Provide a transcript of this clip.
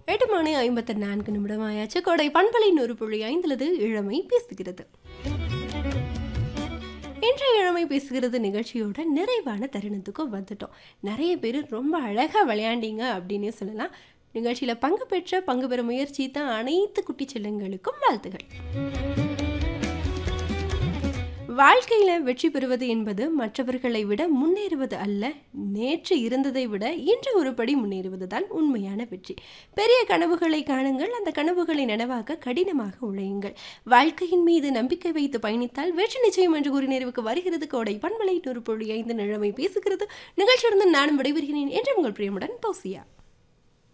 எட்டு மணி ஐம்பத்தி நான்கு நிமிடம் ஆயாச்சு கோடை பண்பலை நூறு புள்ளி ஐந்துலது இளமை பேசுகிறது இன்றைய இளமை பேசுகிறது நிகழ்ச்சியோட நிறைவான தருணத்துக்கும் வந்துட்டோம் நிறைய பேர் ரொம்ப அழகாக விளையாண்டீங்க அப்படின்னு சொல்லலாம் நிகழ்ச்சியில் பங்கு பெற்ற பங்கு பெற முயற்சி தான் அனைத்து குட்டி செல்லங்களுக்கும் வாழ்த்துகள் வாழ்க்கையில் வெற்றி பெறுவது என்பது மற்றவர்களை விட முன்னேறுவது அல்ல நேற்று இருந்ததை விட இன்று ஒருபடி முன்னேறுவது தான் உண்மையான வெற்றி பெரிய கனவுகளை காணுங்கள் அந்த கனவுகளை நனவாக்க கடினமாக உழையுங்கள் வாழ்க்கையின் மீது நம்பிக்கை வைத்து பயணித்தால் வெற்றி நிச்சயம் என்று கூறி நிறைவுக்கு வருகிறது கோடை பண்பலை நூறு புள்ளி ஐந்து நிலைமை பேசுகிறது நிகழ்ச்சியிலிருந்து நானும் விடைபெறுகிறேன் என்று உங்கள் பிரியமுடன் தோசியா